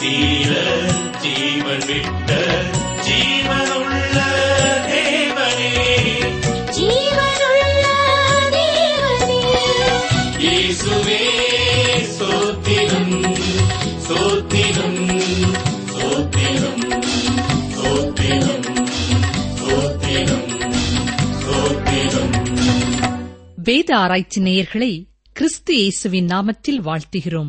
தீர ஜீவன் விட்ட ஜீவனுள்ள தேவனே ஜீவனுள்ள தேவனே இயேசுவே சோத்திரம் சோத்திரம் சோத்திரம் சோத்திரம் சோத்திரம் சோத்திரம் வேத ஆராய்ச்சி நேயர்களை கிறிஸ்து இயேசுவின் நாமத்தில் வாழ்த்துகிறோம்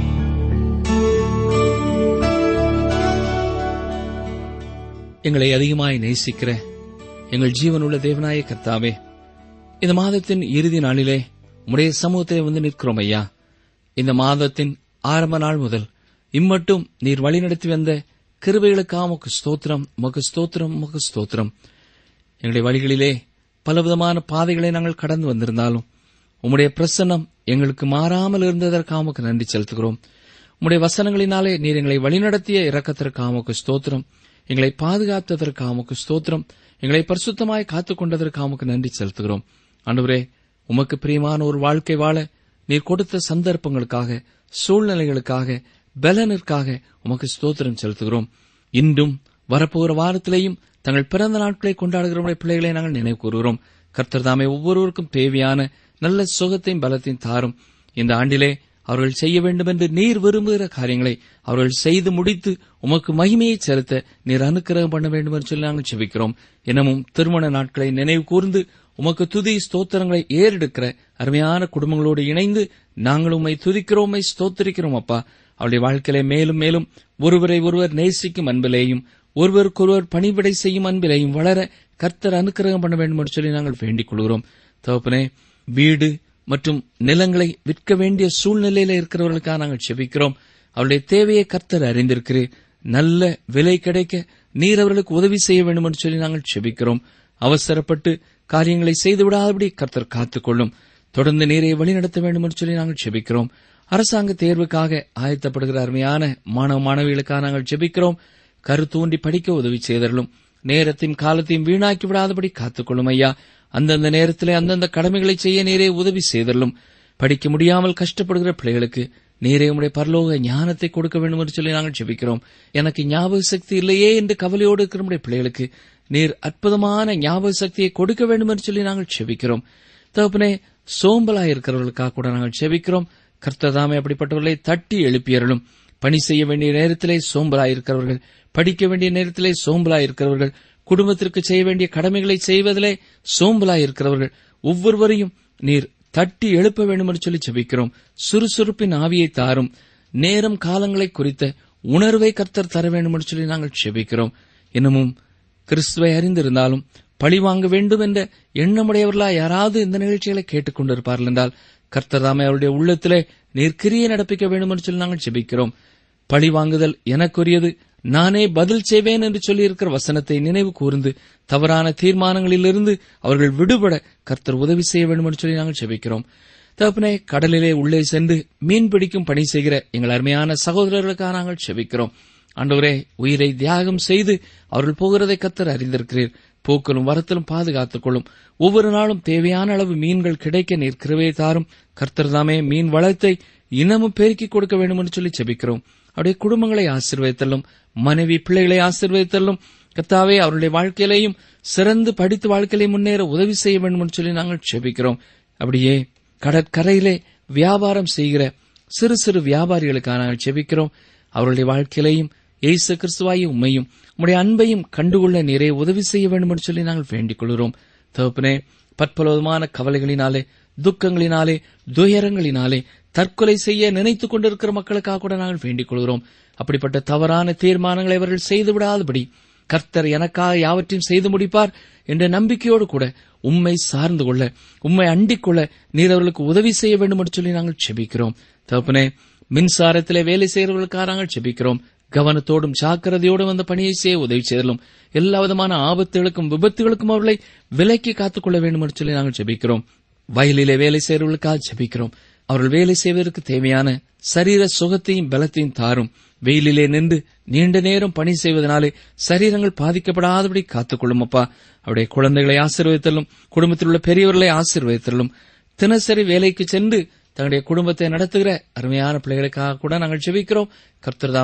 எங்களை அதிகமாய் நேசிக்கிற எங்கள் ஜீவனுள்ள தேவனாய கர்த்தாவே இந்த மாதத்தின் இறுதி நாளிலே உம்முடைய சமூகத்தை வந்து நிற்கிறோம் ஐயா இந்த மாதத்தின் ஆரம்ப நாள் முதல் இம்மட்டும் நீர் வழிநடத்தி வந்த கிருபைகளுக்காக உமக்கு ஸ்தோத்திரம் உமக்கு ஸ்தோத்திரம் உமக்கு ஸ்தோத்திரம் எங்களுடைய வழிகளிலே பலவிதமான பாதைகளை நாங்கள் கடந்து வந்திருந்தாலும் உம்முடைய பிரசன்னம் எங்களுக்கு மாறாமல் இருந்ததற்காக உமக்கு நன்றி செலுத்துகிறோம் உம்முடைய வசனங்களினாலே நீர் எங்களை வழிநடத்திய இரக்கத்திற்காக உமக்கு ஸ்தோத்திரம் எங்களை பாதுகாத்ததற்காக உமக்கு ஸ்தோத்திரம் எங்களை பரிசுத்தமாய் காத்துக் கொண்டதற்காக உமக்கு நன்றி செலுத்துகிறோம் ஆண்டவரே உமக்கு பிரியமான ஒரு வாழ்க்கை வாழ நீர் கொடுத்த சந்தர்ப்பங்களுக்காக சூழ்நிலைகளுக்காக பலனிற்காக உமக்கு ஸ்தோத்திரம் செலுத்துகிறோம் இன்றும் வரப்போகிற வாரத்திலேயும் தங்கள் பிறந்த நாட்களை கொண்டாடுகிற நம்முடைய பிள்ளைகளை நாங்கள் நினைவு கூறுகிறோம் கர்த்தர் தாமே ஒவ்வொருவருக்கும் தேவையான நல்ல சுகத்தையும் பலத்தையும் தாரும் இந்த ஆண்டிலே அவர்கள் செய்ய வேண்டும் என்று நீர் விரும்புகிற காரியங்களை அவர்கள் செய்து முடித்து உமக்கு மகிமையை செலுத்த நீர் அனுக்கிரகம் பண்ண வேண்டும் என்று சொல்லி நாங்கள் செபிக்கிறோம் இன்னமும் திருமண நாட்களை நினைவு கூர்ந்து உமக்கு துதி ஸ்தோத்திரங்களை ஏறெடுக்கிற அருமையான குடும்பங்களோடு இணைந்து நாங்கள் உம்மை துதிக்கிறோம் உம்மை ஸ்தோத்திரிக்கிறோம் அப்பா அவருடைய வாழ்க்கையிலே மேலும் மேலும் ஒருவரை ஒருவர் நேசிக்கும் அன்பிலேயும் ஒருவருக்கொருவர் பணிவிடை செய்யும் அன்பிலேயும் வளர கர்த்தர் அனுக்கிரகம் பண்ண வேண்டும் என்று சொல்லி நாங்கள் வேண்டிக் கொள்கிறோம் தகப்பனே வீடு மற்றும் நிலங்களை விற்க வேண்டிய சூழ்நிலையில இருக்கிறவர்களுக்காக நாங்கள் செபிக்கிறோம் அவருடைய தேவையை கர்த்தர் அறிந்திருக்கிறீர் நல்ல விலை கிடைக்க நீர் அவர்களுக்கு உதவி செய்ய வேண்டும் என்று சொல்லி நாங்கள் செபிக்கிறோம் அவசரப்பட்டு காரியங்களை செய்து விடாதபடி கர்த்தர் காத்துக்கொள்ளும் தொடர்ந்து நீரை வழிநடத்த வேண்டும் என்று சொல்லி நாங்கள் செபிக்கிறோம் அரசாங்க தேர்வுக்காக ஆயத்தப்படுகிற அருமையான மாணவ மாணவிகளுக்காக நாங்கள் ஜெபிக்கிறோம் கருத்தூண்டி படிக்க உதவி செய்தரலும் நேரத்தையும் காலத்தையும் வீணாக்கி விடாதபடி காத்துக்கொள்ளும் ஐயா அந்தந்த நேரத்திலே அந்தந்த கடமைகளை செய்ய நேரே உதவி செய்தரலும் படிக்க முடியாமல் கஷ்டப்படுகிற பிள்ளைகளுக்கு நீரே உடைய பரலோக ஞானத்தை கொடுக்க வேண்டும் என்று சொல்லி நாங்கள் ஜெபிக்கிறோம் எனக்கு ஞாபக சக்தி இல்லையே என்று கவலையோடு இருக்கிற நம்முடைய பிள்ளைகளுக்கு நீர் அற்புதமான ஞாபக சக்தியை கொடுக்க வேண்டும் என்று சொல்லி நாங்கள் செபிக்கிறோம் தகப்பனே சோம்பலாய் இருக்கிறவர்களுக்காக கூட நாங்கள் செபிக்கிறோம் கர்த்ததாமே அப்படிப்பட்டவர்களை தட்டி எழுப்பியறலும் பணி செய்ய வேண்டிய நேரத்திலே சோம்பலாய் இருக்கிறவர்கள் படிக்க வேண்டிய நேரத்திலே சோம்பலாய் இருக்கிறவர்கள் குடும்பத்திற்கு செய்ய வேண்டிய கடமைகளை செய்வதிலே சோம்பலாய் இருக்கிறவர்கள் ஒவ்வொருவரையும் நீர் தட்டி எழுப்ப வேண்டும் என்று சொல்லி செபிக்கிறோம் சுறுசுறுப்பின் ஆவியை தாரும் நேரம் காலங்களை குறித்த உணர்வை கர்த்தர் தர வேண்டும் என்று சொல்லி நாங்கள் செபிக்கிறோம் இன்னமும் கிறிஸ்துவை அறிந்திருந்தாலும் பழி வாங்க வேண்டும் என்ற எண்ணமுடையவர்களா யாராவது இந்த நிகழ்ச்சிகளை கேட்டுக் கொண்டிருப்பார்கள் என்றால் கர்த்தர் தாமே அவருடைய உள்ளத்திலே நீர் கிரியை நடப்பிக்க வேண்டும் என்று சொல்லி நாங்கள் ஜெபிக்கிறோம் பழி வாங்குதல் எனக்குரியது நானே பதில் செய்வேன் என்று சொல்லியிருக்கிற வசனத்தை நினைவு கூர்ந்து தவறான தீர்மானங்களிலிருந்து அவர்கள் விடுபட கர்த்தர் உதவி செய்ய வேண்டும் என்று சொல்லி நாங்கள் ஜெபிக்கிறோம் தகப்பனே கடலிலே உள்ளே சென்று மீன் பிடிக்கும் பணி செய்கிற எங்கள் அருமையான சகோதரர்களுக்காக நாங்கள் செபிக்கிறோம் ஆண்டவரே உயிரை தியாகம் செய்து அவர்கள் போகிறதை கத்தர் அறிந்திருக்கிறீர் போக்கலும் வரத்திலும் பாதுகாத்துக் கொள்ளும் ஒவ்வொரு நாளும் தேவையான அளவு மீன்கள் கிடைக்க நீர் கிருபையை தாரும் கர்த்தர் தாமே மீன் வளத்தை இன்னமும் பெருக்கிக் கொடுக்க வேண்டும் என்று சொல்லி செபிக்கிறோம் அவருடைய குடும்பங்களை ஆசீர்வதித்தலும் மனைவி பிள்ளைகளை ஆசீர்வதித்தலும் கர்த்தாவே அவருடைய வாழ்க்கையிலையும் சிறந்து படித்து வாழ்க்கையிலே முன்னேற உதவி செய்ய வேண்டும் என்று சொல்லி நாங்கள் செபிக்கிறோம் அப்படியே கடற்கரையிலே வியாபாரம் செய்கிற சிறு சிறு வியாபாரிகளுக்காக நாங்கள் செபிக்கிறோம் அவருடைய வாழ்க்கையிலையும் இயேசு கிறிஸ்துவாயும் உண்மையும் உம்முடைய அன்பையும் கண்டுகொள்ள நிறைய உதவி செய்ய வேண்டும் என்று சொல்லி நாங்கள் வேண்டிக் கொள்கிறோம் தகப்பனே பற்பலவிதமான கவலைகளினாலே துக்கங்களினாலே துயரங்களினாலே தற்கொலை செய்ய நினைத்துக் கொண்டிருக்கிற மக்களுக்காக கூட நாங்கள் வேண்டிக் கொள்கிறோம் அப்படிப்பட்ட தவறான தீர்மானங்களை அவர்கள் செய்துவிடாதபடி கர்த்தர் எனக்காக யாவற்றையும் செய்து முடிப்பார் என்ற நம்பிக்கையோடு கூட உம்மை சார்ந்து கொள்ள உம்மை அண்டிக் கொள்ள நீர் அவர்களுக்கு உதவி செய்ய வேண்டும் என்று சொல்லி நாங்கள் செபிக்கிறோம் தகப்பனே மின்சாரத்திலே வேலை செய்கிறவர்களுக்காக நாங்கள் செபிக்கிறோம் கவனத்தோடும் ஜாக்கிரதையோடும் அந்த பணியை செய்ய உதவி செய்தலும் எல்லா விதமான ஆபத்துகளுக்கும் விபத்துகளுக்கும் அவர்களை விலக்கி காத்துக்கொள்ள வேண்டும் என்று சொல்லி நாங்கள் ஜெபிக்கிறோம் வயலிலே வேலை செய்கிறவர்களுக்காக ஜெபிக்கிறோம் அவர்கள் வேலை செய்வதற்கு தேவையான சரீர சுகத்தையும் பலத்தையும் தாரும் வெயிலிலே நின்று நீண்ட நேரம் பணி செய்வதனாலே சரீரங்கள் பாதிக்கப்படாதபடி காத்துக்கொள்ளும் அப்பா அவருடைய குழந்தைகளை ஆசீர்வதித்தலும் குடும்பத்தில் உள்ள பெரியவர்களை ஆசீர்வதித்தலும் தினசரி வேலைக்கு சென்று தங்களுடைய குடும்பத்தை நடத்துகிற அருமையான பிள்ளைகளுக்காக கூட நாங்கள் ஜெபிக்கிறோம் கர்த்தர்தாமே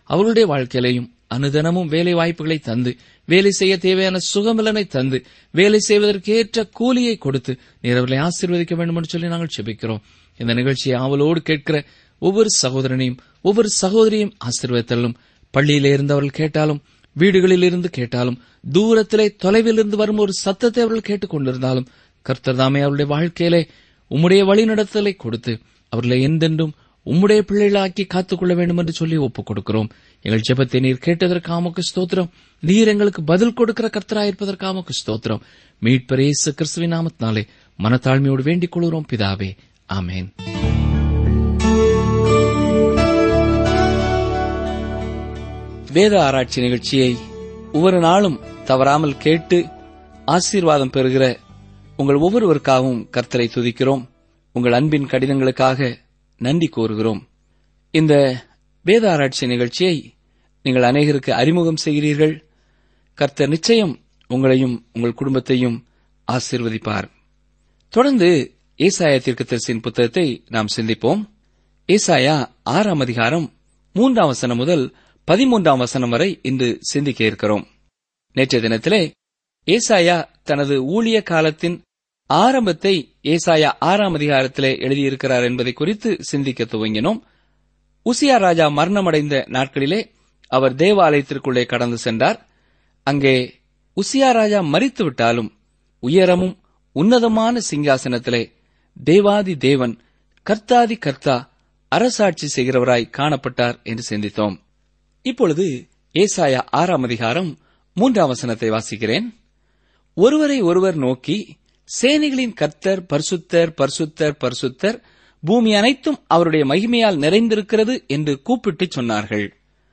அவர்களுடைய வாழ்க்கையிலையும் அனுதினமும் வேலை வாய்ப்புகளை தந்து வேலை செய்ய தேவையான சுகமலனை தந்து வேலை செய்வதற்கேற்ற கூலியை கொடுத்து நீர் அவர்களை ஆசீர்வதிக்க வேண்டும் என்று சொல்லி நாங்கள் செபிக்கிறோம் இந்த நிகழ்ச்சியை ஆவலோடு கேட்கிற ஒவ்வொரு சகோதரனையும் ஒவ்வொரு சகோதரியும் ஆசீர்வதித்தலும் பள்ளியிலே இருந்து அவர்கள் கேட்டாலும் வீடுகளில் இருந்து கேட்டாலும் தூரத்திலே தொலைவில் இருந்து வரும் ஒரு சத்தத்தை அவர்கள் கேட்டுக் கொண்டிருந்தாலும் கர்த்தர் தாமே அவருடைய வாழ்க்கையிலே உம்முடைய வழிநடத்தலை கொடுத்து அவர்களை எந்தென்றும் உம்முடைய பிள்ளைகளாக்கி காத்துக்கொள்ள வேண்டும் என்று சொல்லி ஒப்புக் கொடுக்கிறோம் எங்கள் ஜெபத்தை நீர் கேட்டதற்காமக்கு ஸ்தோத்திரம் நீர் எங்களுக்கு பதில் கொடுக்கிற கர்த்தராயிருப்பதற்காமக்கு ஸ்தோத்திரம் மீட்பர் இயேசு கிறிஸ்துவின் நாமத்தினாலே மனத்தாழ்மையோடு வேண்டிக் கொள்கிறோம் பிதாவே ஆமென் வேத ஆராய்ச்சி நிகழ்ச்சியை ஒவ்வொரு நாளும் தவறாமல் கேட்டு ஆசீர்வாதம் பெறுகிற உங்கள் ஒவ்வொருவருக்காகவும் கர்த்தரை துதிக்கிறோம் உங்கள் அன்பின் கடிதங்களுக்காக நன்றி கூறுகிறோம் இந்த வேத ஆராய்ச்சி நிகழ்ச்சியை நீங்கள் அநேகருக்கு அறிமுகம் செய்கிறீர்கள் கர்த்தர் நிச்சயம் உங்களையும் உங்கள் குடும்பத்தையும் ஆசீர்வதிப்பார் தொடர்ந்து ஏசாயா தீர்க்கதரிசியின் புத்தகத்தை நாம் சிந்திப்போம் ஏசாயா ஆறாம் அதிகாரம் மூன்றாம் வசனம் முதல் பதிமூன்றாம் வசனம் வரை இன்று சிந்திக்க இருக்கிறோம் நேற்றைய தினத்திலே ஏசாயா தனது ஊழிய காலத்தின் ஆரம்பத்தை ஏசாயா ஆறாம் அதிகாரத்திலே எழுதியிருக்கிறார் என்பதை குறித்து சிந்திக்க துவங்கினோம் உசியா ராஜா மரணமடைந்த நாட்களிலே அவர் தேவாலயத்திற்குள்ளே கடந்து சென்றார் அங்கே உசியா ராஜா மறித்து விட்டாலும் உயரமும் உன்னதமான சிங்காசனத்திலே தேவாதி தேவன் கர்த்தாதி கர்த்தா அரசாட்சி செய்கிறவராய் காணப்பட்டார் என்று சிந்தித்தோம் இப்பொழுது ஏசாயா ஆறாம் அதிகாரம் மூன்றாம் வசனத்தை வாசிக்கிறேன் ஒருவரை ஒருவர் நோக்கி சேனைகளின் கர்த்தர் பரிசுத்தர் பரிசுத்தர் பரிசுத்தர் பூமி அனைத்தும் அவருடைய மகிமையால் நிறைந்திருக்கிறது என்று கூப்பிட்டு சொன்னார்கள்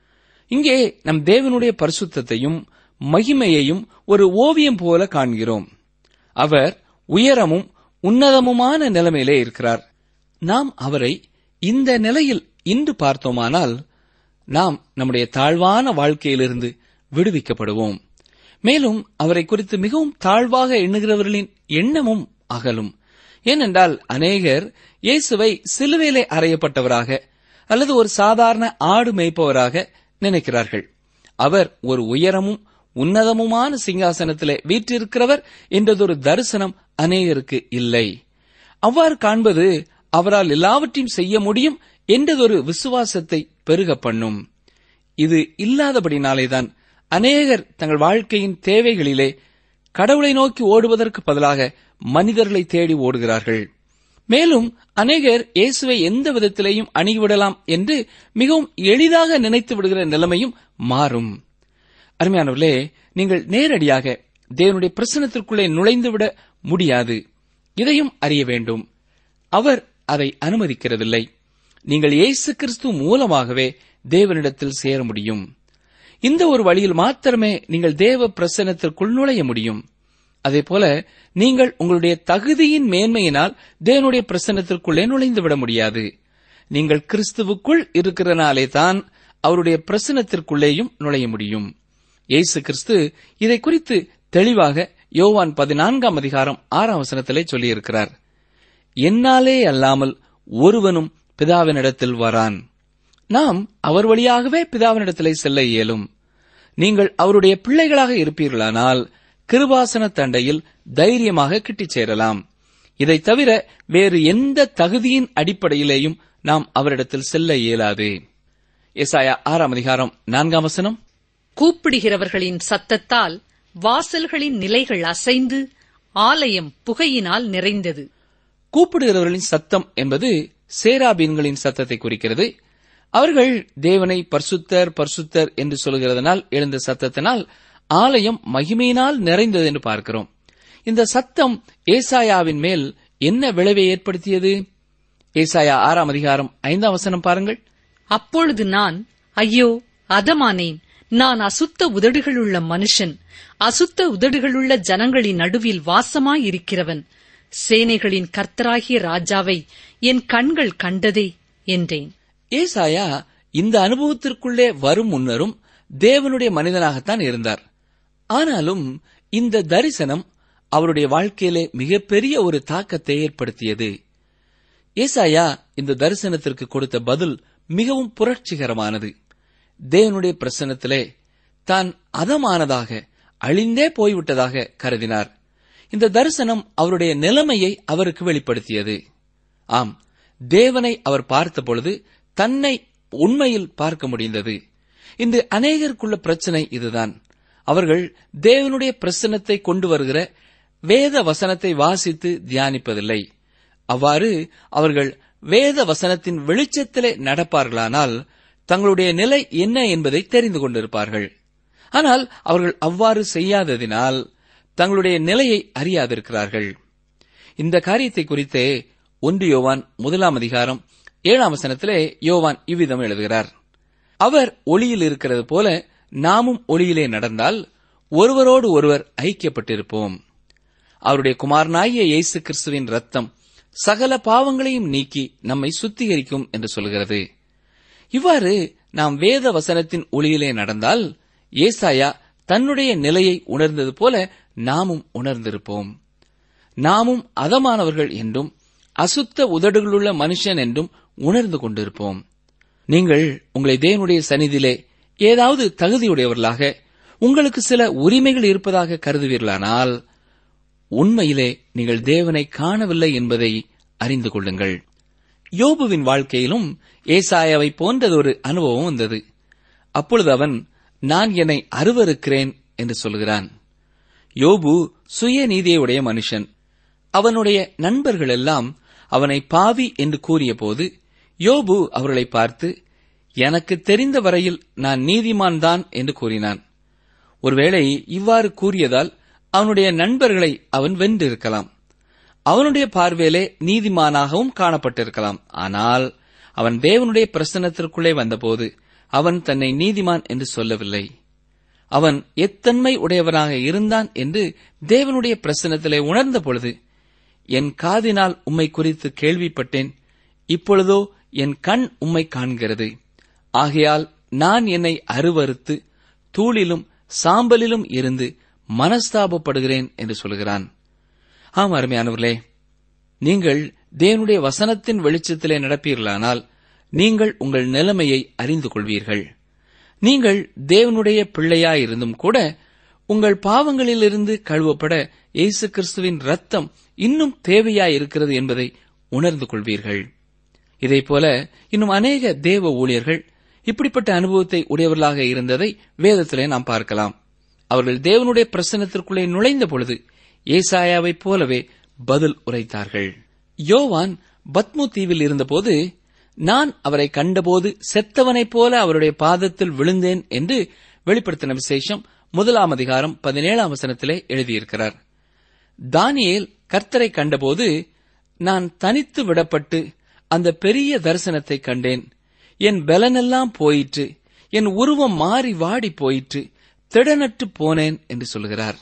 இங்கே நம் தேவனுடைய பரிசுத்தத்தையும் மகிமையையும் ஒரு ஓவியம் போல காண்கிறோம் அவர் உயரமும் உன்னதமுமான நிலைமையிலே இருக்கிறார் நாம் அவரை இந்த நிலையில் இன்று பார்த்தோமானால் நாம் நம்முடைய தாழ்வான வாழ்க்கையிலிருந்து விடுவிக்கப்படுவோம் மேலும் அவரை குறித்து மிகவும் தாழ்வாக எண்ணுகிறவர்களின் எண்ணமும் அகலும் ஏனென்றால் அநேகர் இயேசுவை சிலுவையிலே அறையப்பட்டவராக அல்லது ஒரு சாதாரண ஆடு மேய்ப்பவராக நினைக்கிறார்கள் அவர் ஒரு உயரமும் உன்னதமுமான சிங்காசனத்திலே வீற்றிருக்கிறவர் என்றதொரு தரிசனம் அநேகருக்கு இல்லை அவ்வாறு காண்பது அவரால் எல்லாவற்றையும் செய்ய முடியும் என்றதொரு விசுவாசத்தை பெருக பண்ணும் இது இல்லாதபடினாலேதான் அநேகர் தங்கள் வாழ்க்கையின் தேவைகளிலே கடவுளை நோக்கி ஓடுவதற்கு பதிலாக மனிதர்களை தேடி ஓடுகிறார்கள் மேலும் அநேகர் இயேசுவை எந்த விதத்திலேயும் அணுகிவிடலாம் என்று மிகவும் எளிதாக நினைத்து விடுகிற நிலைமையும் மாறும் அருமையானவர்களே நீங்கள் நேரடியாக தேவனுடைய பிரசனத்திற்குள்ளே நுழைந்துவிட முடியாது இதையும் அறிய வேண்டும் அவர் அதை அனுமதிக்கிறதில்லை நீங்கள் இயேசு கிறிஸ்து மூலமாகவே தேவனிடத்தில் சேர முடியும் இந்த ஒரு வழியில் மாத்திரமே நீங்கள் தேவ பிரசனத்திற்குள் நுழைய முடியும் அதேபோல நீங்கள் உங்களுடைய தகுதியின் மேன்மையினால் தேவனுடைய பிரசன்னத்திற்குள்ளே நுழைந்து விட முடியாது நீங்கள் கிறிஸ்துவுக்குள் இருக்கிறனாலே தான் அவருடைய பிரசன்னத்திற்குள்ளேயும் நுழைய முடியும் இயேசு கிறிஸ்து இதை குறித்து தெளிவாக யோவான் பதினான்காம் அதிகாரம் ஆறாம் வசனத்திலே சொல்லியிருக்கிறார் என்னாலே அல்லாமல் ஒருவனும் பிதாவினிடத்தில் வரான் நாம் அவர் வழியாகவே பிதாவினிடத்திலே செல்ல இயலும் நீங்கள் அவருடைய பிள்ளைகளாக இருப்பீர்களானால் கிருபாசன தண்டையில் தைரியமாக கிட்டிச் சேரலாம் இதை தவிர வேறு எந்த தகுதியின் அடிப்படையிலேயும் நாம் அவரிடத்தில் செல்ல இயலாது எசாயா ஆறாம் அதிகாரம் நான்காம் வசனம் கூப்பிடுகிறவர்களின் சத்தத்தால் வாசல்களின் நிலைகள் அசைந்து ஆலயம் புகையினால் நிறைந்தது கூப்பிடுகிறவர்களின் சத்தம் என்பது சேராபீன்களின் சத்தத்தை குறிக்கிறது அவர்கள் தேவனை பர்சுத்தர் பர்சுத்தர் என்று சொல்கிறதனால் எழுந்த சத்தத்தினால் ஆலயம் மகிமையினால் நிறைந்தது என்று பார்க்கிறோம் இந்த சத்தம் ஏசாயாவின் மேல் என்ன விளைவை ஏற்படுத்தியது ஏசாயா ஆறாம் அதிகாரம் ஐந்தாம் வசனம் பாருங்கள் அப்பொழுது நான் ஐயோ அதமானேன் நான் அசுத்த உதடுகளுள்ள மனுஷன் அசுத்த உதடுகளுள்ள ஜனங்களின் நடுவில் வாசமாயிருக்கிறவன் சேனைகளின் கர்த்தராகிய ராஜாவை என் கண்கள் கண்டதே என்றேன் ஏசாயா இந்த அனுபவத்திற்குள்ளே வரும் முன்னரும் தேவனுடைய மனிதனாகத்தான் இருந்தார் ஆனாலும் இந்த தரிசனம் அவருடைய வாழ்க்கையிலே மிகப்பெரிய ஒரு தாக்கத்தை ஏற்படுத்தியது ஏசாயா இந்த தரிசனத்திற்கு கொடுத்த பதில் மிகவும் புரட்சிகரமானது தேவனுடைய பிரசன்னத்திலே தான் அதமானதாக அழிந்தே போய்விட்டதாக கருதினார் இந்த தரிசனம் அவருடைய நிலைமையை அவருக்கு வெளிப்படுத்தியது ஆம் தேவனை அவர் பார்த்தபொழுது தன்னை உண்மையில் பார்க்க முடிந்தது இன்று அநேகருக்குள்ள பிரச்சனை இதுதான் அவர்கள் தேவனுடைய பிரசன்னத்தை கொண்டு வருகிற வேத வசனத்தை வாசித்து தியானிப்பதில்லை அவ்வாறு அவர்கள் வேத வசனத்தின் வெளிச்சத்திலே நடப்பார்களானால் தங்களுடைய நிலை என்ன என்பதை தெரிந்து கொண்டிருப்பார்கள் ஆனால் அவர்கள் அவ்வாறு செய்யாததினால் தங்களுடைய நிலையை அறியாதிருக்கிறார்கள் இந்த காரியத்தை குறித்தே ஒன்று யோவான் முதலாம் அதிகாரம் ஏழாம் வசனத்திலே யோவான் இவ்விதம் எழுதுகிறார் அவர் ஒளியில் இருக்கிறது போல நாமும் ஒளியிலே நடந்தால் ஒருவரோடு ஒருவர் ஐக்கியப்பட்டிருப்போம் அவருடைய குமாரனாகிய இயேசு கிறிஸ்துவின் ரத்தம் சகல பாவங்களையும் நீக்கி நம்மை சுத்திகரிக்கும் என்று சொல்கிறது இவ்வாறு நாம் வேத வசனத்தின் ஒளியிலே நடந்தால் ஏசாயா தன்னுடைய நிலையை உணர்ந்தது போல நாமும் உணர்ந்திருப்போம் நாமும் அதமானவர்கள் என்றும் அசுத்த உதடுகளுள்ள மனுஷன் என்றும் உணர்ந்து கொண்டிருப்போம் நீங்கள் உங்களை தேவனுடைய சந்நிதியிலே ஏதாவது தகுதியுடையவர்களாக உங்களுக்கு சில உரிமைகள் இருப்பதாக கருதுவீர்களானால் உண்மையிலே நீங்கள் தேவனை காணவில்லை என்பதை அறிந்து கொள்ளுங்கள் யோபுவின் வாழ்க்கையிலும் ஏசாயாவை போன்றதொரு அனுபவம் வந்தது அப்பொழுது அவன் நான் என்னை அருவருக்கிறேன் என்று சொல்கிறான் யோபு சுயநீதியுடைய மனுஷன் அவனுடைய நண்பர்கள் எல்லாம் அவனை பாவி என்று கூறியபோது யோபு அவர்களை பார்த்து எனக்கு தெரிந்த வரையில் நான் நீதிமான் தான் என்று கூறினான் ஒருவேளை இவ்வாறு கூறியதால் அவனுடைய நண்பர்களை அவன் வென்றிருக்கலாம் அவனுடைய பார்வையிலே நீதிமானாகவும் காணப்பட்டிருக்கலாம் ஆனால் அவன் தேவனுடைய பிரசன்னத்திற்குள்ளே வந்தபோது அவன் தன்னை நீதிமான் என்று சொல்லவில்லை அவன் எத்தன்மை உடையவனாக இருந்தான் என்று தேவனுடைய பிரசன்னத்திலே உணர்ந்த பொழுது என் காதினால் உம்மை குறித்து கேள்விப்பட்டேன் இப்பொழுதோ என் கண் உம்மை காண்கிறது ஆகையால் நான் என்னை அருவறுத்து தூளிலும் சாம்பலிலும் இருந்து மனஸ்தாபப்படுகிறேன் என்று சொல்கிறான் ஆம் அருமையானவர்களே நீங்கள் தேவனுடைய வசனத்தின் வெளிச்சத்திலே நடப்பீர்களானால் நீங்கள் உங்கள் நிலைமையை அறிந்து கொள்வீர்கள் நீங்கள் தேவனுடைய பிள்ளையாயிருந்தும் கூட உங்கள் பாவங்களிலிருந்து கழுவப்பட இயேசு கிறிஸ்துவின் ரத்தம் இன்னும் தேவையாயிருக்கிறது என்பதை உணர்ந்து கொள்வீர்கள் இதைப்போல இன்னும் அநேக தேவ ஊழியர்கள் இப்படிப்பட்ட அனுபவத்தை உடையவர்களாக இருந்ததை வேதத்திலே நாம் பார்க்கலாம் அவர்கள் தேவனுடைய பிரசன்னத்திற்குள்ளே நுழைந்த பொழுது ஏசாயாவைப் போலவே பதில் உரைத்தார்கள் யோவான் பத்மு தீவில் இருந்தபோது நான் அவரை கண்டபோது செத்தவனைப் போல அவருடைய பாதத்தில் விழுந்தேன் என்று வெளிப்படுத்தின விசேஷம் முதலாம் அதிகாரம் பதினேழாம் வசனத்திலே எழுதியிருக்கிறார் தானியேல் கர்த்தரை கண்டபோது நான் தனித்து விடப்பட்டு அந்த பெரிய தரிசனத்தை கண்டேன் என் பலனெல்லாம் போயிற்று என் உருவம் மாறி வாடி போயிற்று திடனற்று போனேன் என்று சொல்கிறார்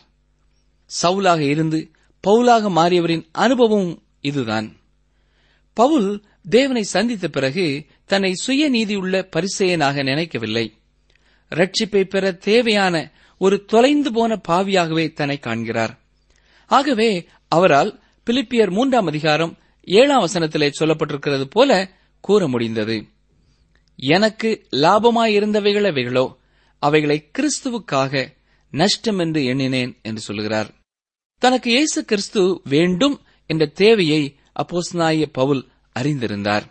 சவுலாக இருந்து பவுலாக மாறியவரின் அனுபவம் இதுதான் பவுல் தேவனை சந்தித்த பிறகு தன்னை சுயநீதியுள்ள பரிசெயனாக நினைக்கவில்லை ரட்சிப்பை பெற தேவையான ஒரு தொலைந்து போன பாவியாகவே தன்னை காண்கிறார் ஆகவே அவரால் பிலிப்பியர் மூன்றாம் அதிகாரம் ஏழாம் வசனத்திலே சொல்லப்பட்டிருக்கிறது போல கூற முடிந்தது எனக்கு லாபமாயிருந்தவைகள் அவைகளோ அவைகளை கிறிஸ்துவுக்காக நஷ்டம் என்று எண்ணினேன் என்று சொல்கிறார் தனக்கு இயேசு கிறிஸ்து வேண்டும் என்ற தேவையை அப்போஸ்தலனாகிய பவுல் அறிந்திருந்தார்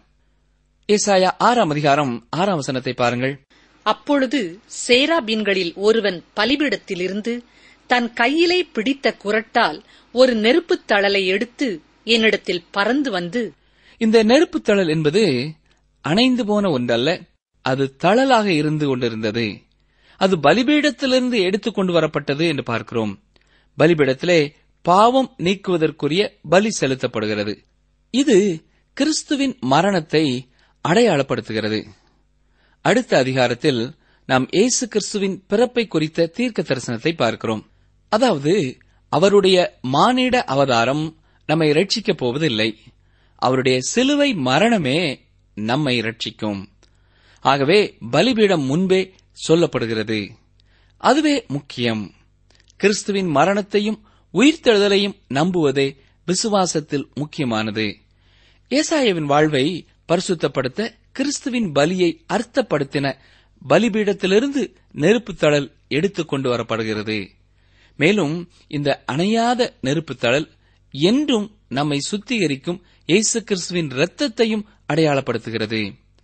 ஏசாயா ஆறாம் அதிகாரம் ஆறாம் வசனத்தை பாருங்கள் அப்பொழுது சேராபீன்களில் ஒருவன் பலிபீடத்திலிருந்து தன் கையிலே பிடித்த குரட்டால் ஒரு நெருப்புத் தழலை எடுத்து என்னிடத்தில் பறந்து வந்து இந்த நெருப்புத் தழல் என்பது அணைந்து போன ஒன்றல்ல அது தழலாக இருந்து கொண்டிருந்தது அது பலிபீடத்திலிருந்து எடுத்துக் கொண்டு வரப்பட்டது என்று பார்க்கிறோம் பலிபீடத்திலே பாவம் நீக்குவதற்குரிய பலி செலுத்தப்படுகிறது இது கிறிஸ்துவின் மரணத்தை அடையாளப்படுத்துகிறது அடுத்த அதிகாரத்தில் நாம் இயேசு கிறிஸ்துவின் பிறப்பை குறித்த தீர்க்க தரிசனத்தை பார்க்கிறோம் அதாவது அவருடைய மானிட அவதாரம் நம்மை ரட்சிக்கப் போவதில்லை அவருடைய சிலுவை மரணமே நம்மை ரட்சிக்கும் ஆகவே பலிபீடம் முன்பே சொல்லப்படுகிறது அதுவே முக்கியம் கிறிஸ்துவின் மரணத்தையும் உயிர்த்தெழுதலையும் நம்புவதே விசுவாசத்தில் முக்கியமானது ஏசாயாவின் வாழ்வை பரிசுத்தப்படுத்த கிறிஸ்துவின் பலியை அர்த்தப்படுத்தின பலிபீடத்திலிருந்து நெருப்புத் தழல் எடுத்துக் கொண்டு வரப்படுகிறது மேலும் இந்த அணையாத நெருப்புத் தழல் என்றும் நம்மை சுத்திகரிக்கும் இயேசு கிறிஸ்துவின் இரத்தத்தையும் அடையாளப்படுத்துகிறது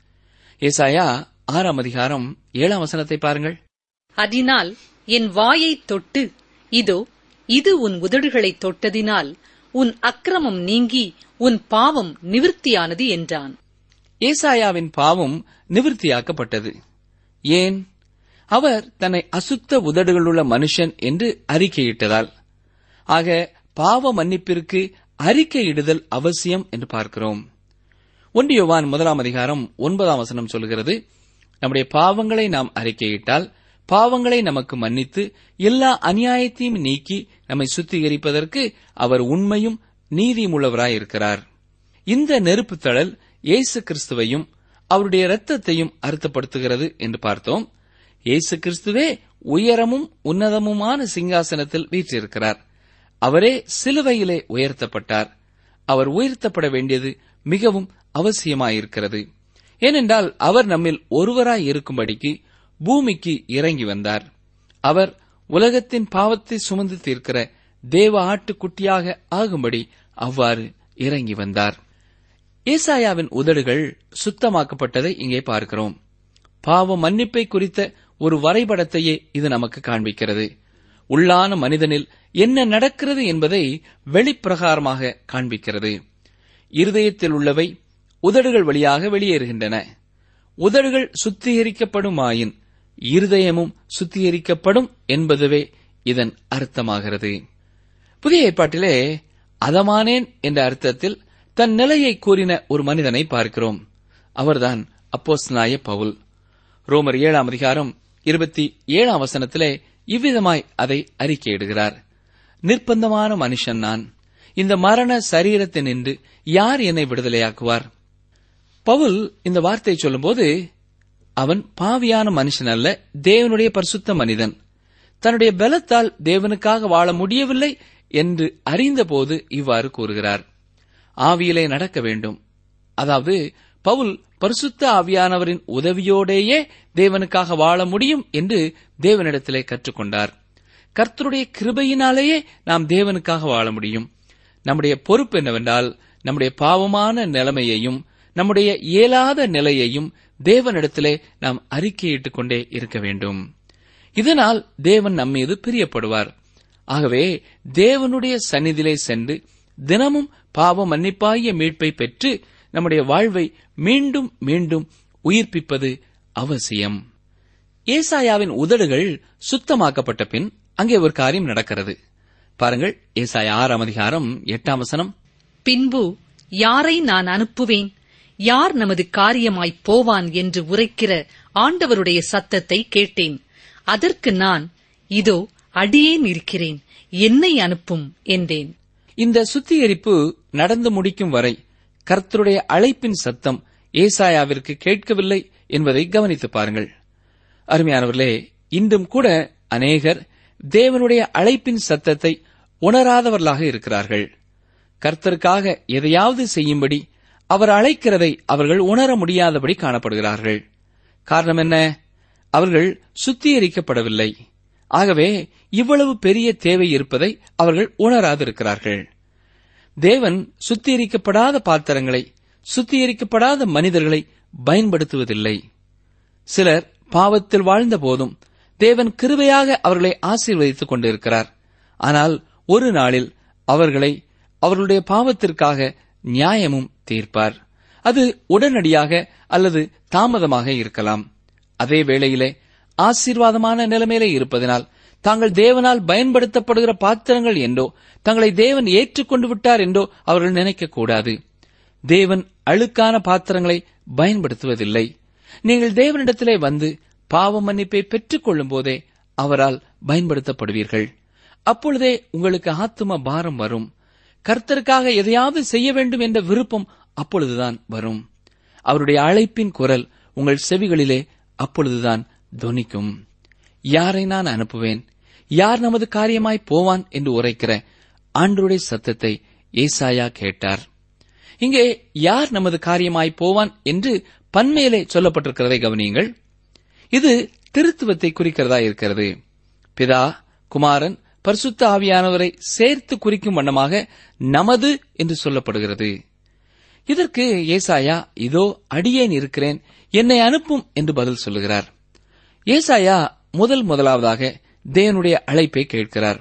ஏசாயா ஆறாம் அதிகாரம் ஏழாம் வசனத்தை பாருங்கள் அதனால் என் வாயைத் தொட்டு இதோ இது உன் உதடுகளைத் தொட்டதினால் உன் அக்கிரமம் நீங்கி உன் பாவம் நிவிர்த்தியானது என்றான் ஏசாயாவின் பாவம் நிவிர்த்தியாக்கப்பட்டது ஏன் அவர் தன்னை அசுத்த உதடுகளுள்ள மனுஷன் என்று அறிக்கையிட்டதால் ஆக பாவ மன்னிப்பிற்கு அறிக்கையிடுதல் அவசியம் என்று பார்க்கிறோம் ஒன்றியோவான் முதலாம் அதிகாரம் ஒன்பதாம் வசனம் சொல்கிறது நம்முடைய பாவங்களை நாம் அறிக்கையிட்டால் பாவங்களை நமக்கு மன்னித்து எல்லா அநியாயத்தையும் நீக்கி நம்மை சுத்திகரிப்பதற்கு அவர் உண்மையும் நீதியுமுள்ளவராயிருக்கிறார் இந்த நெருப்புத் தழல் இயேசு கிறிஸ்துவையும் அவருடைய இரத்தத்தையும் அர்த்தப்படுத்துகிறது என்று பார்த்தோம் இயேசு கிறிஸ்துவே உயரமும் உன்னதமுமான சிங்காசனத்தில் வீற்றிருக்கிறார் அவரே சிலுவையிலே உயர்த்தப்பட்டார் அவர் உயர்த்தப்பட வேண்டியது மிகவும் அவசியமாயிருக்கிறது ஏனென்றால் அவர் நம்மில் ஒருவராய் இருக்கும்படிக்கு பூமிக்கு இறங்கி வந்தார் அவர் உலகத்தின் பாவத்தை சுமந்து தீர்க்கிற தேவ ஆட்டுக்குட்டியாக ஆகும்படி அவ்வாறு இறங்கி வந்தார் ஏசாயாவின் உதடுகள் சுத்தமாக்கப்பட்டதை இங்கே பார்க்கிறோம் பாவ மன்னிப்பை குறித்த ஒரு வரைபடத்தையே இது நமக்கு காண்பிக்கிறது உள்ளான மனிதனில் என்ன நடக்கிறது என்பதை வெளிப்பிரகாரமாக காண்பிக்கிறது இருதயத்தில் உள்ளவை உதடுகள் வழியாக வெளியேறுகின்றன உதடுகள் சுத்திகரிக்கப்படுமாயின் இருதயமும் சுத்திகரிக்கப்படும் என்பதுவே இதன் அர்த்தமாகிறது புதிய ஏற்பாட்டிலே அதமானேன் என்ற அர்த்தத்தில் தன் நிலையை கூறின ஒரு மனிதனை பார்க்கிறோம் அவர்தான் அப்போஸ்தலனாய பவுல் ரோமர் ஏழாம் அதிகாரம் இருபத்தி ஏழாம் வசனத்திலே இவ்விதமாய் அதை அறிக்கையிடுகிறார் நிர்பந்தமான மனுஷன் நான் இந்த மரண சரீரத்தினின்று யார் என்னை விடுதலையாக்குவார் பவுல் இந்த வார்த்தையை சொல்லும்போது அவன் பாவியான மனுஷன் அல்ல தேவனுடைய பரிசுத்த மனிதன் தன்னுடைய பலத்தால் தேவனுக்காக வாழ முடியவில்லை என்று அறிந்தபோது இவ்வாறு கூறுகிறார் ஆவியிலே நடக்க வேண்டும் அதாவது பவுல் பரிசுத்த ஆவியானவரின் உதவியோடேயே தேவனுக்காக வாழ முடியும் என்று தேவனிடத்திலே கற்றுக்கொண்டார் கர்த்தருடைய கிருபையினாலேயே நாம் தேவனுக்காக வாழ முடியும் நம்முடைய பொறுப்பு என்னவென்றால் நம்முடைய பாவமான நிலைமையையும் நம்முடைய இயலாத நிலையையும் தேவனிடத்திலே நாம் அறிக்கையிட்டுக் கொண்டே இருக்க வேண்டும் இதனால் தேவன் நம்மீது பிரியப்படுவார் ஆகவே தேவனுடைய சந்நிதியிலே சென்று தினமும் பாவ மன்னிப்பாகிய மீட்பை பெற்று நம்முடைய வாழ்வை மீண்டும் மீண்டும் உயிர்ப்பிப்பது அவசியம் ஏசாயாவின் உதடுகள் சுத்தமாக்கப்பட்ட பின் அங்கே ஒரு காரியம் நடக்கிறது பாருங்கள் ஏசாயா ஆறாம் அதிகாரம் எட்டாம் வசனம் பின்பு யாரை நான் அனுப்புவேன் யார் நமது காரியமாய்ப் போவான் என்று உரைக்கிற ஆண்டவருடைய சத்தத்தை கேட்டேன் அதற்கு நான் இதோ அடியேன் இருக்கிறேன் என்னை அனுப்பும் என்றேன் இந்த சுத்திகரிப்பு நடந்து முடிக்கும் வரை கர்த்தருடைய அழைப்பின் சத்தம் ஏசாயாவிற்கு கேட்கவில்லை என்பதை கவனித்து பாருங்கள் அருமையானவர்களே இன்றும் கூட அநேகர் தேவனுடைய அழைப்பின் சத்தத்தை உணராதவர்களாக இருக்கிறார்கள் கர்த்தருக்காக எதையாவது செய்யும்படி அவர் அழைக்கிறதை அவர்கள் உணர முடியாதபடி காணப்படுகிறார்கள் காரணம் என்ன அவர்கள் சுத்திகரிக்கப்படவில்லை ஆகவே இவ்வளவு பெரிய தேவை இருப்பதை அவர்கள் உணராதிருக்கிறார்கள் தேவன் சுத்திகரிக்கப்படாத பாத்திரங்களை சுத்திகரிக்கப்படாத மனிதர்களை பயன்படுத்துவதில்லை சிலர் பாவத்தில் வாழ்ந்த போதும் தேவன் கிருபையாக அவர்களை ஆசீர்வதித்துக் கொண்டிருக்கிறார் ஆனால் ஒரு நாளில் அவர்களை அவர்களுடைய பாவத்திற்காக நியாயமும் தீர்ப்பார் அது உடனடியாக அல்லது தாமதமாக இருக்கலாம் அதே வேளையிலே ஆசீர்வாதமான நிலைமையிலே இருப்பதனால் தாங்கள் தேவனால் பயன்படுத்தப்படுகிற பாத்திரங்கள் என்றோ தங்களை தேவன் ஏற்றுக்கொண்டு விட்டார் என்றோ அவர்கள் நினைக்கக்கூடாது தேவன் அழுக்கான பாத்திரங்களை பயன்படுத்துவதில்லை நீங்கள் தேவனிடத்திலே வந்து பாவ மன்னிப்பை பெற்றுக் கொள்ளும் போதே அவரால் பயன்படுத்தப்படுவீர்கள் அப்பொழுதே உங்களுக்கு ஆத்தும பாரம் வரும் கர்த்தருக்காக எதையாவது செய்ய வேண்டும் என்ற விருப்பம் அப்பொழுதுதான் வரும் அவருடைய அழைப்பின் குரல் உங்கள் செவிகளிலே அப்பொழுதுதான் தொனிக்கும் யாரை நான் அனுப்புவேன் யார் நமது காரியமாய் போவான் என்று உரைக்கிற ஆண்டருடைய சத்தத்தை ஏசாயா கேட்டார் இங்கே யார் நமது காரியமாய் போவான் என்று பன்மையிலே சொல்லப்பட்டிருக்கிறதை கவனியுங்கள் இது திருத்துவத்தை குறிக்கிறதா இருக்கிறது பிதா குமாரன் பரிசுத்த ஆவியானவரை சேர்த்து குறிக்கும் வண்ணமாக நமது என்று சொல்லப்படுகிறது இதற்கு ஏசாயா இதோ அடியேன் இருக்கிறேன் என்னை அனுப்பும் என்று பதில் சொல்லுகிறார் ஏசாயா முதல் முதலாவதாக தேவனுடைய அழைப்பை கேட்கிறார்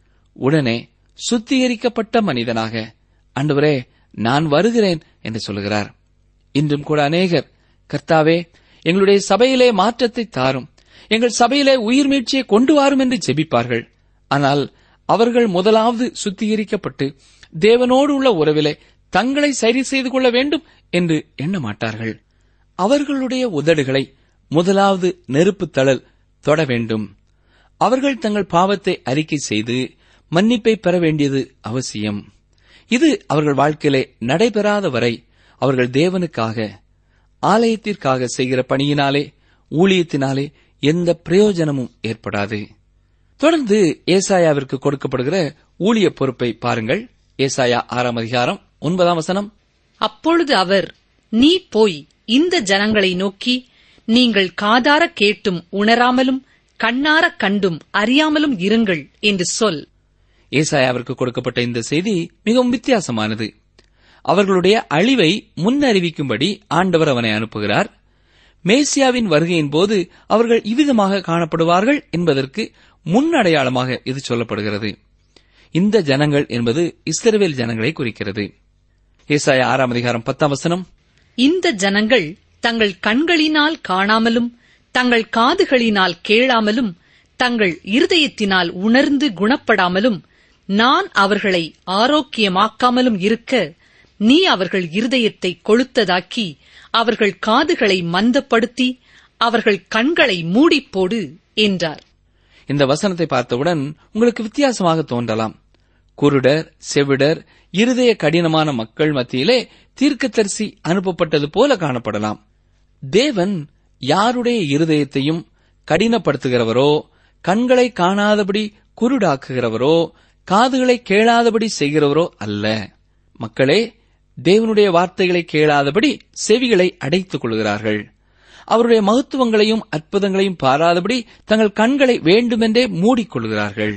உடனே சுத்திகரிக்கப்பட்ட மனிதனாக அன்றுவரே நான் வருகிறேன் என்று சொல்லுகிறார் இன்றும் கூட அநேகர் கர்த்தாவே எங்களுடைய சபையிலே மாற்றத்தை தாரும் எங்கள் சபையிலே உயிர் மீட்சியை கொண்டு வாரும் என்று ஜெபிப்பார்கள் ஆனால் அவர்கள் முதலாவது சுத்திகரிக்கப்பட்டு தேவனோடு உள்ள உறவிலே தங்களை சரி செய்து கொள்ள வேண்டும் என்று எண்ண மாட்டார்கள் அவர்களுடைய உதடுகளை முதலாவது நெருப்பு தழல் தொட வேண்டும் அவர்கள் தங்கள் பாவத்தை அறிக்கை செய்து மன்னிப்பை பெற வேண்டியது அவசியம் இது அவர்கள் வாழ்க்கையிலே நடைபெறாத வரை அவர்கள் தேவனுக்காக ஆலயத்திற்காக செய்கிற பணியினாலே ஊழியத்தினாலே எந்த பிரயோஜனமும் ஏற்படாது தொடர்ந்து ஏசாயாவிற்கு கொடுக்கப்படுகிற ஊழிய பொறுப்பை பாருங்கள் ஏசாயா ஆறாம் அதிகாரம் ஒன்பதாம் வசனம் அப்பொழுது அவர் நீ போய் இந்த ஜனங்களை நோக்கி நீங்கள் காதார கேட்டும் உணராமலும் கண்ணார கண்டும் அறியாமலும் இருங்கள் என்று சொல் ஏசாயாவிற்கு கொடுக்கப்பட்ட இந்த செய்தி மிகவும் வித்தியாசமானது அவர்களுடைய அழிவை முன்னறிவிக்கும்படி ஆண்டவர் அவனை அனுப்புகிறார் மேசியாவின் வருகையின் போது அவர்கள் இவ்விதமாக காணப்படுவார்கள் என்பதற்கு முன்னடையாளமாக இது சொல்லப்படுகிறது இந்த ஜனங்கள் என்பது இஸ்ரவேல் ஜனங்களை குறிக்கிறது ஏசாயா ஆறாம் அதிகாரம் பத்தாம் வசனம் இந்த ஜனங்கள் தங்கள் கண்களினால் காணாமலும் தங்கள் காதுகளினால் கேளாமலும் தங்கள் இருதயத்தினால் உணர்ந்து குணப்படாமலும் நான் அவர்களை ஆரோக்கியமாக்காமலும் இருக்க நீ அவர்கள் இருதயத்தை கொளுத்ததாக்கி அவர்கள் காதுகளை மந்தப்படுத்தி அவர்கள் கண்களை மூடிப்போடு என்றார் இந்த வசனத்தை பார்த்தவுடன் உங்களுக்கு வித்தியாசமாக தோன்றலாம் குருடர் செவிடர் இருதய கடினமான மக்கள் மத்தியிலே தீர்க்கதரிசி அனுப்பப்பட்டது போல காணப்படலாம் தேவன் யாருடைய இருதயத்தையும் கடினப்படுத்துகிறவரோ கண்களை காணாதபடி குருடாக்குகிறவரோ காதுகளை கேளாதபடி செய்கிறவரோ அல்ல மக்களே தேவனுடைய வார்த்தைகளை கேளாதபடி செவிகளை அடைத்துக் கொள்கிறார்கள் அவருடைய மகத்துவங்களையும் அற்புதங்களையும் பாராதபடி தங்கள் கண்களை வேண்டுமென்றே மூடிக்கொள்கிறார்கள்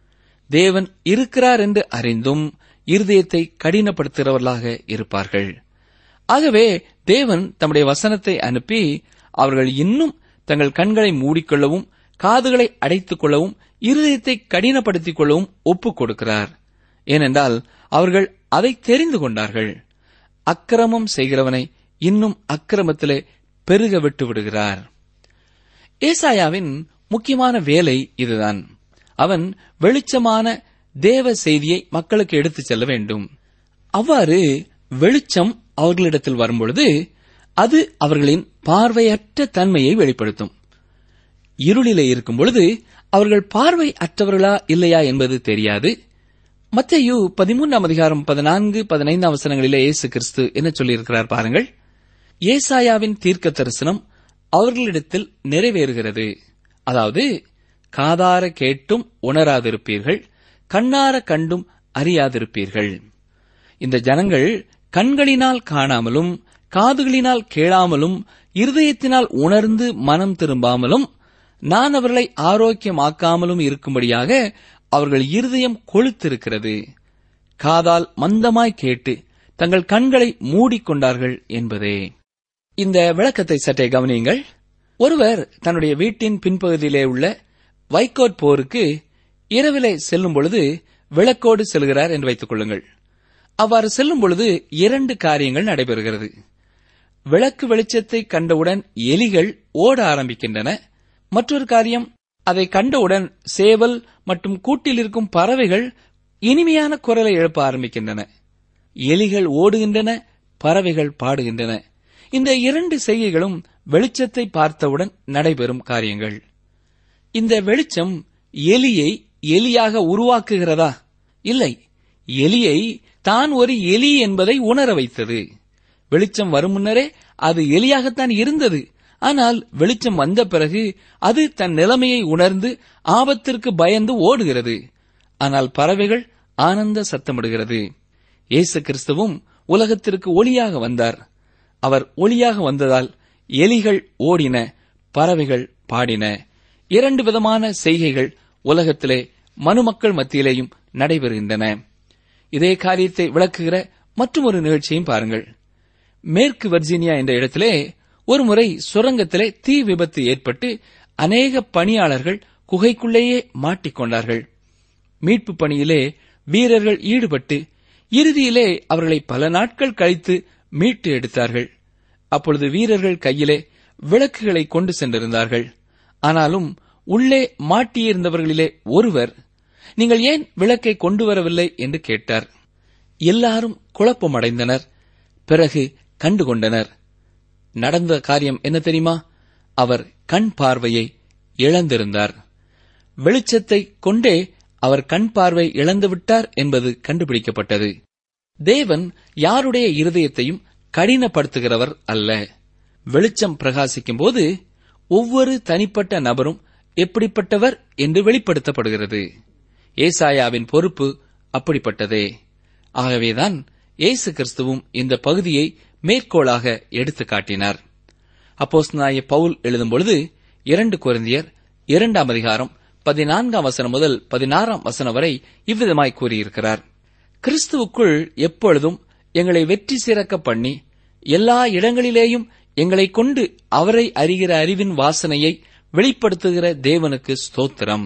தேவன் இருக்கிறார் என்று அறிந்தும் இருதயத்தை கடினப்படுத்துகிறவர்களாக இருப்பார்கள் ஆகவே தேவன் தம்முடைய வசனத்தை அனுப்பி அவர்கள் இன்னும் தங்கள் கண்களை மூடிக்கொள்ளவும் காதுகளை அடைத்துக் கொள்ளவும் இருதயத்தை கடினப்படுத்திக் கொள்ளவும் ஒப்புக் கொடுக்கிறார் ஏனென்றால் அவர்கள் அதை தெரிந்து கொண்டார்கள் அக்கிரமம் செய்கிறவனை இன்னும் அக்கிரமத்திலே பெருக விட்டு விடுகிறார் ஏசாயாவின் முக்கியமான வேலை இதுதான் அவன் வெளிச்சமான தேவ செய்தியை மக்களுக்கு எடுத்துச் செல்ல வேண்டும் அவ்வாறு வெளிச்சம் அவர்களிடத்தில் வரும்பொழுது அது அவர்களின் பார்வையற்ற தன்மையை வெளிப்படுத்தும் இருளிலே இருக்கும் பொழுது அவர்கள் பார்வை அற்றவர்களா இல்லையா என்பது தெரியாது மத்தேயு பதிமூன்றாம் அதிகாரம் பதினான்கு பதினைந்தாம் வசனங்களிலே இயேசு கிறிஸ்து என்ன சொல்லியிருக்கிறார் பாருங்கள் ஏசாயாவின் தீர்க்க தரிசனம் அவர்களிடத்தில் நிறைவேறுகிறது அதாவது காதார கேட்டும் உணராதிருப்பீர்கள் கண்ணார கண்டும் அறியாதிருப்பீர்கள் இந்த ஜனங்கள் கண்களினால் காணாமலும் காதுகளினால் கேளாமலும் இருதயத்தினால் உணர்ந்து மனம் திரும்பாமலும் நான் அவர்களை ஆரோக்கியமாக்காமலும் இருக்கும்படியாக அவர்கள் இருதயம் கொழுத்திருக்கிறது காதால் மந்தமாய் கேட்டு தங்கள் கண்களை மூடிக்கொண்டார்கள் என்பதே இந்த விளக்கத்தை சற்றே கவனியுங்கள் ஒருவர் தன்னுடைய வீட்டின் பின்பகுதியிலே உள்ள வைக்கோற் போருக்கு இரவிலே செல்லும் பொழுது விளக்கோடு செல்கிறார் என்று வைத்துக் கொள்ளுங்கள் அவ்வாறு செல்லும் பொழுது இரண்டு காரியங்கள் நடைபெறுகிறது விளக்கு வெளிச்சத்தை கண்டவுடன் எலிகள் ஓட ஆரம்பிக்கின்றன மற்றொரு காரியம் அதை கண்டவுடன் சேவல் மற்றும் கூட்டில் இருக்கும் பறவைகள் இனிமையான குரலை எழுப்ப ஆரம்பிக்கின்றன எலிகள் ஓடுகின்றன பறவைகள் பாடுகின்றன இந்த இரண்டு செய்கைகளும் வெளிச்சத்தை பார்த்தவுடன் நடைபெறும் காரியங்கள் இந்த வெளிச்சம் எலியை எலியாக உருவாக்குகிறதா இல்லை எலியை தான் ஒரு எலி என்பதை உணர வைத்தது வெளிச்சம் வரும் முன்னரே அது எலியாகத்தான் இருந்தது ஆனால் வெளிச்சம் வந்த பிறகு அது தன் நிலைமையை உணர்ந்து ஆபத்திற்கு பயந்து ஓடுகிறது ஆனால் பறவைகள் ஆனந்த சத்தமிடுகிறது இயேசு கிறிஸ்துவும் உலகத்திற்கு ஒளியாக வந்தார் அவர் ஒளியாக வந்ததால் எலிகள் ஓடின பறவைகள் பாடின இரண்டு விதமான செய்கைகள் உலகத்திலே மனுமக்கள் மத்தியிலேயும் நடைபெறுகின்றன இதே காரியத்தை விளக்குகிற மற்றும் ஒரு நிகழ்ச்சியையும் பாருங்கள் மேற்கு வர்ஜீனியா என்ற இடத்திலே ஒருமுறை சுரங்கத்திலே தீ விபத்து ஏற்பட்டு அநேக பணியாளர்கள் குகைக்குள்ளேயே மாட்டிக்கொண்டார்கள் மீட்பு பணியிலே வீரர்கள் ஈடுபட்டு இறுதியிலே அவர்களை பல நாட்கள் கழித்து மீட்டு எடுத்தார்கள் அப்பொழுது வீரர்கள் கையிலே விளக்குகளை கொண்டு சென்றிருந்தார்கள் ஆனாலும் உள்ளே மாட்டியிருந்தவர்களிலே ஒருவர் நீங்கள் ஏன் விளக்கை கொண்டு வரவில்லை என்று கேட்டார் எல்லாரும் குழப்பமடைந்தனர் பிறகு கண்டுகொண்டனர் நடந்த காரியம் என்ன தெரியுமா அவர் கண் பார்வையை இழந்திருந்தார் வெளிச்சத்தை கொண்டே அவர் கண் பார்வை இழந்துவிட்டார் என்பது கண்டுபிடிக்கப்பட்டது தேவன் யாருடைய இருதயத்தையும் கடினப்படுத்துகிறவர் அல்ல வெளிச்சம் பிரகாசிக்கும் போது ஒவ்வொரு தனிப்பட்ட நபரும் எப்படிப்பட்டவர் என்று வெளிப்படுத்தப்படுகிறது ஏசாயாவின் பொறுப்பு அப்படிப்பட்டதே ஆகவேதான் இயேசு கிறிஸ்துவும் இந்த பகுதியை மேற்கோளாக எடுத்துக் காட்டினார் அப்போஸ்தலனாகிய பவுல் எழுதும்பொழுது இரண்டு கொரிந்தியர் இரண்டாம் அதிகாரம் பதினான்காம் வசனம் முதல் பதினாறாம் வசனம் வரை இவ்விதமாய் கூறியிருக்கிறார் கிறிஸ்துவுக்குள் எப்பொழுதும் எங்களை வெற்றி சிறக்க பண்ணி எல்லா இடங்களிலேயும் எங்களை கொண்டு அவரை அறிகிற அறிவின் வாசனையை வெளிப்படுத்துகிற தேவனுக்கு ஸ்தோத்திரம்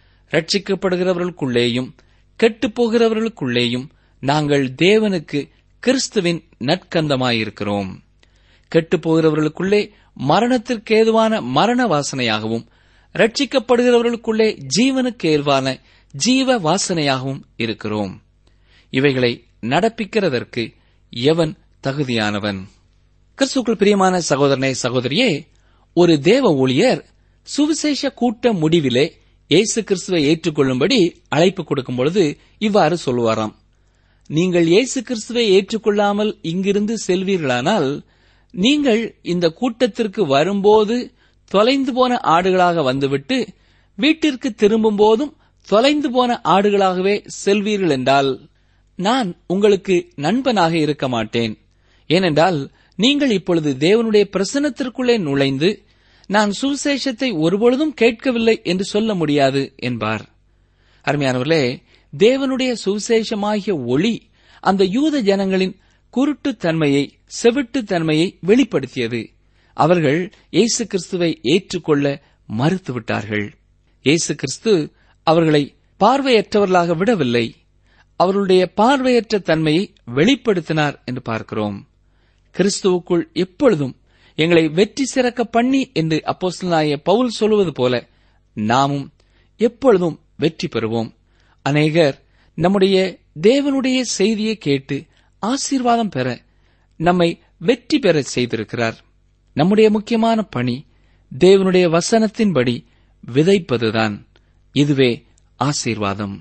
ரட்சிக்கப்படுகிறவர்களுக்குள்ளேயும் கெட்டுப் போகிறவர்களுக்குள்ளேயும் நாங்கள் தேவனுக்கு கிறிஸ்துவின் நற்கந்தமாயிருக்கிறோம் கெட்டுப் போகிறவர்களுக்குள்ளே மரணத்திற்கு ஏதுவான மரண வாசனையாகவும் ரட்சிக்கப்படுகிறவர்களுக்குள்ளே ஜீவனுக்கு ஏதுவான ஜீவ வாசனையாகவும் இருக்கிறோம் இவைகளை நடப்பிக்கிறதற்கு எவன் தகுதியானவன் கிறிஸ்துக்குள் பிரியமான சகோதரனே சகோதரியே ஒரு தேவ ஊழியர் சுவிசேஷ கூட்ட முடிவிலே இயேசு கிறிஸ்துவை ஏற்றுக்கொள்ளும்படி அழைப்பு கொடுக்கும் பொழுது இவ்வாறு சொல்லுவாராம் நீங்கள் இயேசு கிறிஸ்துவை ஏற்றுக்கொள்ளாமல் இங்கிருந்து செல்வீர்களானால் நீங்கள் இந்த கூட்டத்திற்கு வரும்போது தொலைந்து போன ஆடுகளாக வந்துவிட்டு வீட்டிற்கு திரும்பும் போதும் தொலைந்து போன ஆடுகளாகவே செல்வீர்கள் என்றால் நான் உங்களுக்கு நண்பனாக இருக்க மாட்டேன் ஏனென்றால் நீங்கள் இப்பொழுது தேவனுடைய பிரசன்னத்திற்குள்ளே நுழைந்து நான் சுவிசேஷத்தை ஒருபொழுதும் கேட்கவில்லை என்று சொல்ல முடியாது என்பார் அருமையானவர்களே தேவனுடைய சுவிசேஷமாகிய ஒளி அந்த யூத ஜனங்களின் குருட்டுத் தன்மையை செவிட்டுத் தன்மையை வெளிப்படுத்தியது அவர்கள் இயேசு கிறிஸ்துவை ஏற்றுக்கொள்ள மறுத்துவிட்டார்கள் இயேசு கிறிஸ்து அவர்களை பார்வையற்றவர்களாக விடவில்லை அவர்களுடைய பார்வையற்ற தன்மையை வெளிப்படுத்தினார் என்று பார்க்கிறோம் கிறிஸ்துவுக்குள் எப்பொழுதும் எங்களை வெற்றி சிறக்க பண்ணி என்று அப்போஸ்தலனாகிய பவுல் சொல்லுவது போல நாமும் எப்பொழுதும் வெற்றி பெறுவோம் அநேகர் நம்முடைய தேவனுடைய செய்தியை கேட்டு ஆசீர்வாதம் பெற நம்மை வெற்றி பெற செய்திருக்கிறார் நம்முடைய முக்கியமான பணி தேவனுடைய வசனத்தின்படி விதைப்பதுதான் இதுவே ஆசீர்வாதம்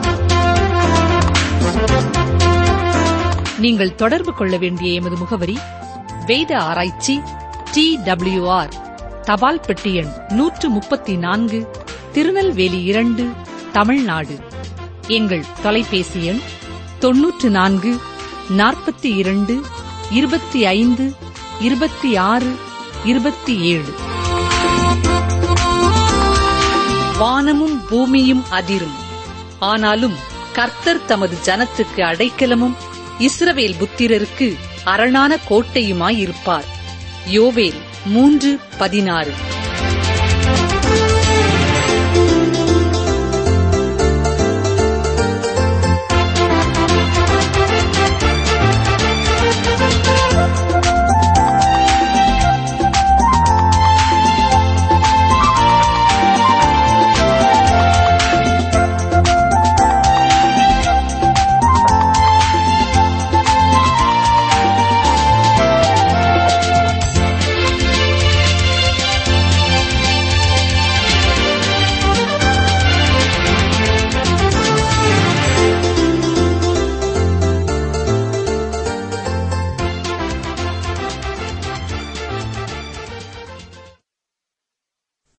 நீங்கள் தொடர்பு கொள்ள வேண்டிய எமது முகவரி வேத ஆராய்ச்சி டி ஆர் தபால் பெட்டி எண் நூற்று முப்பத்தி நான்கு திருநெல்வேலி இரண்டு தமிழ்நாடு எங்கள் தொலைபேசி எண் தொன்னூற்று நான்கு நாற்பத்தி இரண்டு இருபத்தி ஐந்து இருபத்தி ஆறு இருபத்தி ஏழு வானமும் பூமியும் அதிரும் ஆனாலும் கர்த்தர் தமது ஜனத்துக்கு அடைக்கலமும் இஸ்ரவேல் புத்திரருக்கு அரணான கோட்டையுமாயிருப்பார் யோவேல் மூன்று பதினாறு